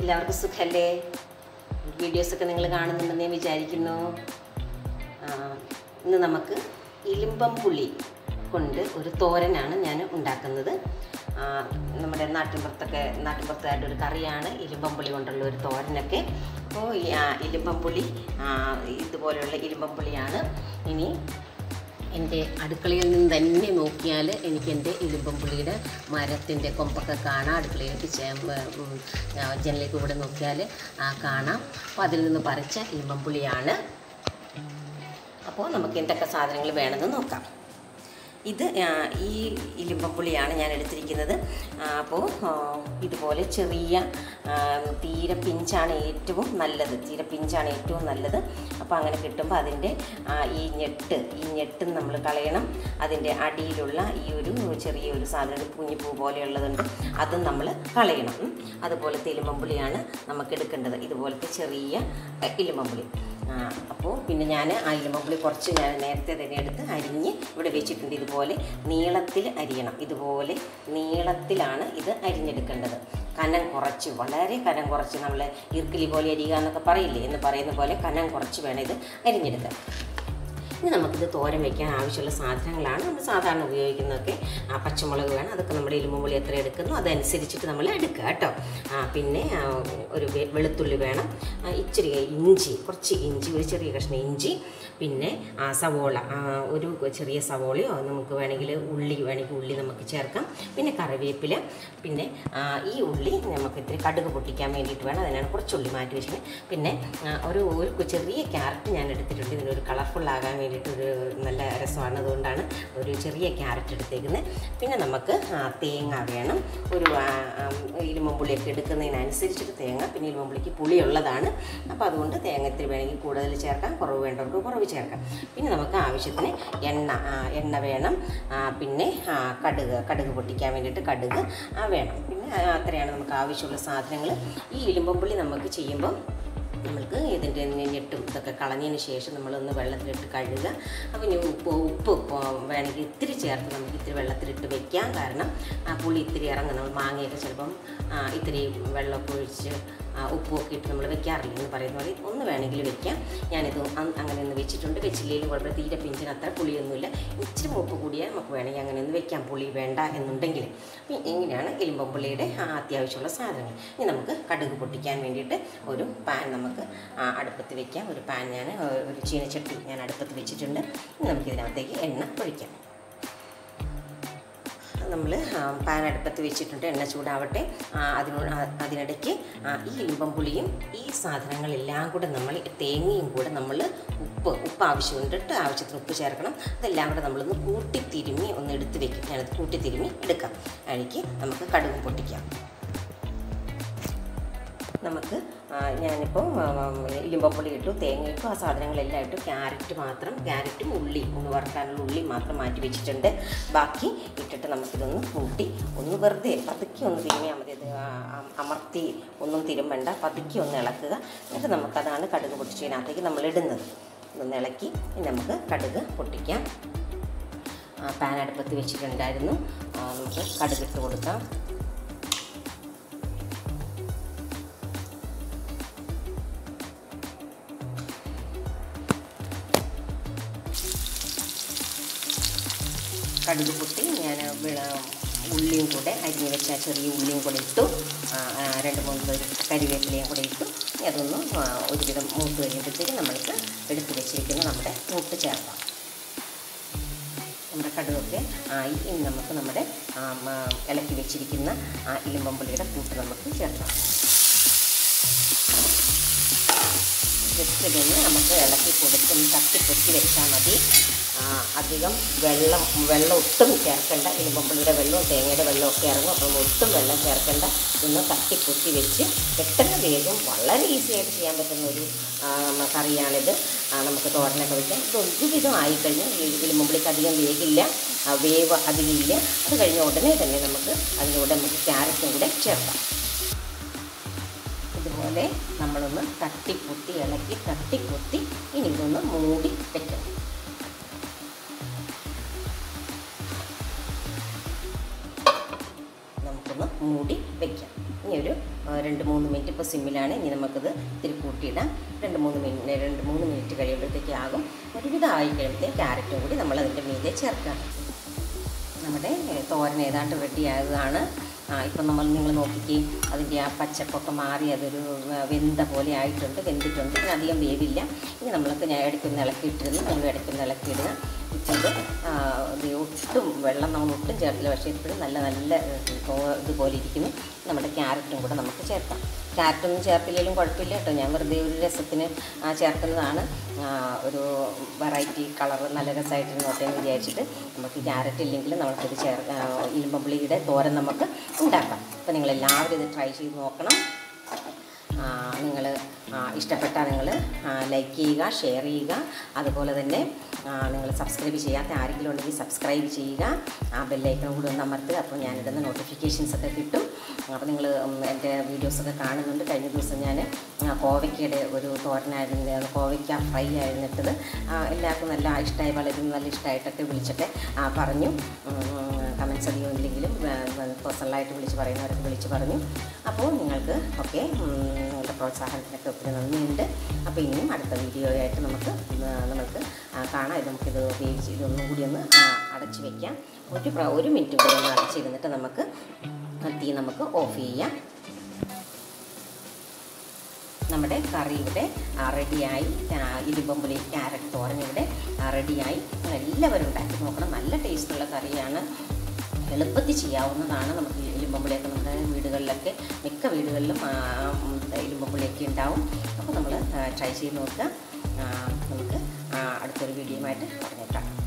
എല്ലാവർക്കും സുഖല്ലേ വീഡിയോസൊക്കെ നിങ്ങൾ കാണുന്നുണ്ടെന്ന് ഞാൻ വിചാരിക്കുന്നു ആ, ഇന്ന് നമുക്ക് ഇലിമ്പം പുളി കൊണ്ട് ഒരു തോരനാണ് ഞാൻ ഉണ്ടാക്കുന്നത് ആ, നമ്മുടെ നാട്ടിൻപുറത്തൊക്കെ നാട്ടിൻപുറത്തായിട്ട് ഒരു കറിയാണ് ഇലിമ്പം പുളി കൊണ്ടുള്ള ഒരു തോരനൊക്കെ അപ്പോൾ ഈ ആ, ഇലിമ്പം പുളി ആ, ഇതുപോലെയുള്ള ഇലിമ്പം പുളിയാണ് ഇനി എൻ്റെ അടുക്കളയിൽ നിന്ന് തന്നെ നോക്കിയാൽ എനിക്ക് എൻ്റെ ഇലുമ്പം പുള്ളിയുടെ മരത്തിൻ്റെ കൊമ്പൊക്കെ കാണാം അടുക്കളയിലേക്ക് ചേമ്പ് ഉം, ആ, ജനലിലേക്ക് കൂടെ നോക്കിയാൽ ആ, കാണാം അപ്പോൾ അതിൽ നിന്ന് പറിച്ച ഇലുമ്പം പുളിയാണ് അപ്പോൾ നമുക്ക് എന്തൊക്കെ സാധനങ്ങൾ വേണമെന്ന് നോക്കാം ഇത് ആ, ഈ ഇലുമ്പപ്പുളിയാണ് ഞാൻ എടുത്തിരിക്കുന്നത് ആ, അപ്പോൾ ആ, ഇതുപോലെ ചെറിയ ആ, തീരെ പിഞ്ചാണ് ഏറ്റവും നല്ലത് തീരെ പിഞ്ചാണ് ഏറ്റവും നല്ലത് അപ്പോൾ അങ്ങനെ കിട്ടുമ്പോൾ അതിൻ്റെ ആ, ഈ ഞെട്ട് ഈ ഞെട്ട് നമ്മൾ കളയണം അതിൻ്റെ അടിയിലുള്ള ഈ ഒരു ചെറിയ ഒരു സാധനം ഒരു കുഞ്ഞിപ്പൂ പോലെയുള്ളതുണ്ട് അതും നമ്മൾ കളയണം ഉം. അതുപോലത്തെ ഇലുമ്പമ്പുളിയാണ് നമുക്ക് എടുക്കേണ്ടത് ഇതുപോലത്തെ ചെറിയ ആ, ഇലുമ്പമ്പുളി ആ, അപ്പോൾ പിന്നെ ഞാൻ ആ ഇലുമ്പമ്പുളി കുറച്ച് ഞാൻ നേരത്തെ തന്നെ എടുത്ത് അരിഞ്ഞ് ഇവിടെ വെച്ചിട്ടുണ്ട് ഇതുപോലെ നീളത്തിൽ അരിയണം ഇതുപോലെ നീളത്തിലാണ് ഇത് അരിഞ്ഞെടുക്കേണ്ടത് കനം കുറച്ച് വളരെ കനം കുറച്ച് നമ്മൾ ഇർക്കിലി പോലെ അരിയുക എന്നൊക്കെ പറയില്ലേ എന്ന് പറയുന്ന പോലെ കനം കുറച്ച് വേണം ഇത് അരിഞ്ഞെടുക്കാൻ ഇനി നമുക്കിത് തോരൻ വയ്ക്കാൻ ആവശ്യമുള്ള സാധനങ്ങളാണ് നമ്മൾ സാധാരണ ഉപയോഗിക്കുന്നതൊക്കെ ആ പച്ചമുളക് വേണം അതൊക്കെ നമ്മുടെ എലുമ്പുള്ളി എത്ര എടുക്കുന്നു അതനുസരിച്ചിട്ട് നമ്മൾ എടുക്കുക കേട്ടോ ആ, പിന്നെ ആ, ഒരു വെ- വെളുത്തുള്ളി വേണം ആ, ഇച്ചിരി ഇഞ്ചി കുറച്ച് ഇഞ്ചി ഒരു ചെറിയ കഷ്ണം ഇഞ്ചി പിന്നെ ആ, സവോള ആ, ഒരു ചെറിയ സവോളയോ നമുക്ക് വേണമെങ്കിൽ ഉള്ളി വേണമെങ്കിൽ ഉള്ളി നമുക്ക് ചേർക്കാം പിന്നെ കറിവേപ്പില പിന്നെ ആ, ഈ ഉള്ളി നമുക്ക് ഇത്തിരി കടുക് പൊട്ടിക്കാൻ വേണ്ടിയിട്ട് വേണം അതിനാണ് കുറച്ച് ഉള്ളി മാറ്റി വെച്ചിട്ട് പിന്നെ ആ, ഒരു ഒരു കു- ചെറിയ ക്യാരറ്റ് ഞാൻ എടുത്തിട്ടുണ്ട് ഇതിനൊരു കളർഫുൾ ആകാൻ വേണ്ടിയിട്ട് ഒരു നല്ല രസമാണ് അതുകൊണ്ടാണ് ഒരു ചെറിയ ക്യാരറ്റ് എടുത്തേക്കുന്നത് പിന്നെ നമുക്ക് ആ, തേങ്ങ വേണം ഒരു ആ, ആ, ഇരുമ്പുള്ളിയൊക്കെ എടുക്കുന്നതിനനുസരിച്ചിട്ട് തേങ്ങ പിന്നെ ഇരുമ്പുള്ളിക്ക് പുളിയുള്ളതാണ് അപ്പോൾ അതുകൊണ്ട് തേങ്ങ ഇത്തിരി വേണമെങ്കിൽ കൂടുതൽ ചേർക്കാം കുറവ് വേണ്ടവർക്ക് കുറവ് ചേർക്കാം പിന്നെ നമുക്ക് ആവശ്യത്തിന് എണ്ണ ആ, എണ്ണ വേണം ആ, പിന്നെ ആ, കടുക് കടുക് പൊട്ടിക്കാൻ വേണ്ടിയിട്ട് കടുക് ആ, വേണം പിന്നെ ആ, അത്രയാണ് നമുക്ക് ആവശ്യമുള്ള സാധനങ്ങൾ ഈ ഇലുമ്പുള്ളി നമുക്ക് ചെയ്യുമ്പോൾ നമ്മൾക്ക് ഇതിൻ്റെ ഞെട്ടും ഇതൊക്കെ കളഞ്ഞതിന് ശേഷം നമ്മളൊന്ന് വെള്ളത്തിലിട്ട് കഴുകുക അപ്പോൾ ഇനി ഉപ്പ് ഉപ്പ് ഇപ്പോൾ വേണമെങ്കിൽ ഇത്തിരി ചേർത്ത് നമുക്ക് ഇത്തിരി വെള്ളത്തിലിട്ട് വെക്കാം കാരണം ആ പുളി ഇത്തിരി ഇറങ്ങും നമ്മൾ മാങ്ങയൊക്കെ ചിലപ്പം ആ, ഇത്തിരി വെള്ളമൊക്കെ ഒഴിച്ച് ആ, ഉപ്പുമൊക്കെ ഇട്ട് നമ്മൾ വെക്കാറില്ല എന്ന് പറയുന്ന പോലെ ഒന്ന് വേണമെങ്കിൽ വെക്കാം ഞാനിത് അ- അങ്ങനെ ഒന്ന് വെച്ചിട്ടുണ്ട് വെച്ചില്ലെങ്കിലും കുഴപ്പമില്ല തീരെ പിഞ്ചിന് അത്ര പുളിയൊന്നുമില്ല ഇച്ചിരി മൂപ്പ് കൂടിയാൽ നമുക്ക് വേണമെങ്കിൽ അങ്ങനെ ഒന്ന് വെക്കാം പുളി വേണ്ട എന്നുണ്ടെങ്കിൽ അപ്പം ഇങ്ങനെയാണ് ഇലിമ്പം പുളിയുടെ ആ, അത്യാവശ്യമുള്ള സാധനങ്ങൾ ഇനി നമുക്ക് കടുക് പൊട്ടിക്കാൻ വേണ്ടിയിട്ട് ഒരു പാൻ നമുക്ക് ആ, അടുപ്പത്ത് വെക്കാം ഒരു പാൻ ഞാൻ ഒരു ചീനച്ചട്ടി ഞാൻ അടുപ്പത്ത് വെച്ചിട്ടുണ്ട് ഇനി നമുക്കിതിനകത്തേക്ക് എണ്ണ ഒഴിക്കാം നമ്മൾ പാൻ അടുപ്പത്ത് വെച്ചിട്ടുണ്ട് എണ്ണ ചൂടാവട്ടെ ആ, അതിനോട് ആ, അതിനിടയ്ക്ക് ആ, ഈ ഇലിമ്പം പുളിയും ഈ സാധനങ്ങളെല്ലാം കൂടെ നമ്മൾ തേങ്ങയും കൂടെ നമ്മൾ ഉപ്പ് ഉപ്പ് ആവശ്യമുണ്ട് കേട്ടോ ആവശ്യത്തിന് ഉപ്പ് ചേർക്കണം അതെല്ലാം കൂടെ നമ്മളൊന്ന് കൂട്ടി തിരുമ്മി ഒന്ന് എടുത്ത് വെക്കും ഞാനത് കൂട്ടി തിരുമ്മി എടുക്കാം അതിലേക്ക് നമുക്ക് കടുക് പൊട്ടിക്കാം നമുക്ക് ആ, ഞാനിപ്പോൾ ഇലിമ്പപ്പുളി ഇട്ടു തേങ്ങ ഇട്ടു ആ സാധനങ്ങളെല്ലാം ഇട്ടു ക്യാരറ്റ് മാത്രം ക്യാരറ്റും ഉള്ളി ഒന്ന് വറുക്കാനുള്ള ഉള്ളി മാത്രം മാറ്റി വെച്ചിട്ടുണ്ട് ബാക്കി ഇട്ടിട്ട് നമുക്കിതൊന്ന് കൂട്ടി ഒന്ന് വെറുതെ പതുക്കി ഒന്ന് തിരുമിയാൽ മതി അത് ആ, ആ, അമർത്തി ഒന്നും തിരുമ്പണ്ട പതുക്കി ഒന്ന് ഇളക്കുക എന്നിട്ട് നമുക്കതാണ് കടുക് പൊട്ടിച്ചതിനകത്തേക്ക് നമ്മൾ ഇടുന്നത് ഒന്ന് ഇളക്കി ഇനി നമുക്ക് കടുക് പൊട്ടിക്കാം ആ, പാൻ അടുപ്പത്ത് വെച്ചിട്ടുണ്ടായിരുന്നു ആ, നമുക്ക് കടുക് ഇട്ട് കൊടുക്കാം കടുക് പൊട്ടി ഞാൻ ഉള്ളിയും കൂടെ അരിഞ്ഞ് വെച്ച ചെറിയ ഉള്ളിയും കൂടെ ഇട്ടു ആ, ആ, രണ്ട് മൂന്ന് പേര് കരിവേപ്പിലയും കൂടെ ഇട്ടു ഇനി അതൊന്ന് ആ, ഒരുവിധം മൂത്ത് കഴിയുമ്പോഴത്തേക്ക് നമ്മൾക്ക് എടുത്ത് വെച്ചിരിക്കുന്ന നമ്മുടെ കൂട്ട് ചേർക്കാം നമ്മുടെ കടുകൊക്കെ ആ, ഇനി നമുക്ക് നമ്മുടെ ആ, മ, ഇളക്കി വെച്ചിരിക്കുന്ന ആ ഇലുമ്പമ്പുള്ളിയുടെ കൂട്ട് നമുക്ക് ചേർക്കാം ജസ്റ്റ് ഇതൊന്ന് നമുക്ക് ഇളക്കി കൊടുത്ത് തട്ടി പൊത്തി വെച്ചാൽ മതി ആ, അധികം വെള്ളം വെള്ളം ഒട്ടും ചേർക്കണ്ട ഇലുമ്പമ്പുള്ളിയുടെ വെള്ളവും തേങ്ങയുടെ വെള്ളവും ഒക്കെ ഇറങ്ങും അപ്പം ഒട്ടും വെള്ളം ചേർക്കണ്ട ഇതൊന്ന് തട്ടി പൊത്തി വെച്ച് പെട്ടെന്ന് വേഗം വളരെ ഈസി ആയിട്ട് ചെയ്യാൻ പറ്റുന്ന ഒരു ആ, കറിയാണിത് ആ, നമുക്ക് തോരനൊക്കെ വെക്കാം ഇത് ഒരുവിധം ആയിക്കഴിഞ്ഞാൽ ഇലുമ്പുള്ളിക്ക് അധികം വേഗില്ല ആ, വേവ് അധികം ഇല്ല അത് കഴിഞ്ഞ ഉടനെ തന്നെ നമുക്ക് അതിലൂടെ നമുക്ക് ക്യാരറ്റും കൂടെ ചേർക്കാം ഇതുപോലെ നമ്മളൊന്ന് തട്ടിപ്പൊത്തി ഇളക്കി തട്ടിപ്പൊത്തി ഇനി ഇതൊന്ന് മൂടി വെക്കണം നമുക്കൊന്ന് മൂടി വെക്കാം ഇനി ഒരു ആ, രണ്ട് മൂന്ന് മിനിറ്റ് ഇപ്പോൾ സിമ്മിലാണ് ഇനി നമുക്കിത് ഇത്തിരി കൂട്ടിയിടാം രണ്ട് മൂന്ന് മിനിറ്റ് രണ്ട് മൂന്ന് മിനിറ്റ് കഴിയുമ്പോഴത്തേക്ക് ആകും ഒരുവിധം ആയി കഴിയുമ്പോഴത്തേക്ക് ക്യാരറ്റും കൂടി നമ്മൾ അതിൻ്റെ മീതെ ചേർക്കാം നമ്മുടെ ഏ, തോരൻ ഏതാണ്ട് റെഡി ആകുകയാണ് ആ, ഇപ്പം നമ്മൾ നിങ്ങൾ നോക്കിക്കേ അതിൻ്റെ ആ പച്ചപ്പൊക്കെ മാറി അതൊരു ആ, വെന്ത പോലെ ആയിട്ടുണ്ട് വെന്തിട്ടുണ്ട് ഇനി അധികം വേവില്ല ഇനി നമ്മൾക്ക് ഞാൻ ഇടയ്ക്കൊന്ന് ഇളക്കിയിട്ടിരുന്നു നമ്മൾ ഇടയ്ക്കൊന്ന് ഇളക്കിയിടുക ഇപ്പം ഇത് ആ, ഇത് ഒട്ടും വെള്ളം നമ്മൾ ഒട്ടും ചേർത്തില്ല പക്ഷേ ഇപ്പോഴും നല്ല നല്ല ഏ, തോ- ഇതുപോലെ ഇരിക്കുന്നു നമ്മുടെ ക്യാരറ്റും കൂടെ നമുക്ക് ചേർക്കാം ക്യാരറ്റൊന്നും ചേർത്തില്ലെങ്കിലും കുഴപ്പമില്ല കേട്ടോ ഞാൻ വെറുതെ ഒരു രസത്തിന് ആ, ചേർക്കുന്നതാണ് ആ, ഒരു വെറൈറ്റി കളർ നല്ല രസമായിട്ടിരുന്നോട്ടെ എന്ന് വിചാരിച്ചിട്ട് നമുക്ക് ക്യാരറ്റ് ഇല്ലെങ്കിൽ നമുക്കിത് ചേർ ഇരുമ്പുള്ളിയുടെ തോരൻ നമുക്ക് ഉണ്ടാക്കാം അപ്പോൾ നിങ്ങളെല്ലാവരും ഇത് ട്രൈ ചെയ്ത് നോക്കണം നിങ്ങൾ ഇഷ്ടപ്പെട്ടാൽ നിങ്ങൾ ലൈക്ക് ചെയ്യുക ഷെയർ ചെയ്യുക അതുപോലെ തന്നെ നിങ്ങൾ സബ്സ്ക്രൈബ് ചെയ്യാത്ത ആരെങ്കിലും ഉണ്ടെങ്കിൽ സബ്സ്ക്രൈബ് ചെയ്യുക ആ ബെല്ലൈക്കൺ കൂടി ഒന്ന് അമർത്തുക അപ്പോൾ ഞാനിടുന്ന നോട്ടിഫിക്കേഷൻസ് ഒക്കെ കിട്ടും അപ്പോൾ നിങ്ങൾ എൻ്റെ വീഡിയോസൊക്കെ കാണുന്നുണ്ട് കഴിഞ്ഞ ദിവസം ഞാൻ കോവയ്ക്കയുടെ ഒരു തോരനായിരുന്നു കോവയ്ക്ക ഫ്രൈ ആയിരുന്നിട്ടത് ആ, എല്ലാവർക്കും നല്ല ഇഷ്ടമായി പലരും നല്ല ഇഷ്ടമായിട്ടൊക്കെ വിളിച്ചൊക്കെ ആ, പറഞ്ഞു കമൻസ് അധികം ഇല്ലെങ്കിലും പേഴ്സണലായിട്ട് വിളിച്ച് പറയുന്നവരൊക്കെ വിളിച്ച് പറഞ്ഞു അപ്പോൾ നിങ്ങൾക്ക് ഒക്കെ ഉം, നിങ്ങളുടെ പ്രോത്സാഹനത്തിനൊക്കെ ഒത്തിരി നന്ദിയുണ്ട് അപ്പോൾ ഇനിയും അടുത്ത വീഡിയോ ആയിട്ട് നമുക്ക് ഉം, നമുക്ക് ആ, കാണാം ഇത് നമുക്കിത് വേവിച്ച് ഇതൊന്നും കൂടി ഒന്ന് ആ, അടച്ച് വയ്ക്കാം ഒരു പ്ര- ഒരു മിനിറ്റ് കൂടി ഒന്ന് അടച്ചിരുന്നിട്ട് നമുക്ക് തീ നമുക്ക് ഓഫ് ചെയ്യാം നമ്മുടെ കറി ഇവിടെ ആ, റെഡിയായി ആ, ഇരുമ്പമ്പുളി ക്യാരറ്റ് തോരൻ ഇവിടെ ആ, റെഡിയായി നിങ്ങൾ എല്ലാവരും ഉണ്ടാക്കി നോക്കണം നല്ല ടേസ്റ്റുള്ള കറിയാണ് എളുപ്പത്തിൽ ചെയ്യാവുന്നതാണ് നമുക്ക് ഈ ഇരുമ്പമ്പുളിയൊക്കെ നമ്മുടെ വീടുകളിലൊക്കെ മിക്ക വീടുകളിലും ആ, ഉം, ഇരുമ്പമ്പുളിയൊക്കെ ഉണ്ടാവും അപ്പോൾ നമ്മൾ ട്രൈ ചെയ്ത് നോക്കുക ആ, നമുക്ക് ആ, അടുത്തൊരു വീഡിയോയുമായിട്ട് പറഞ്ഞേക്കാം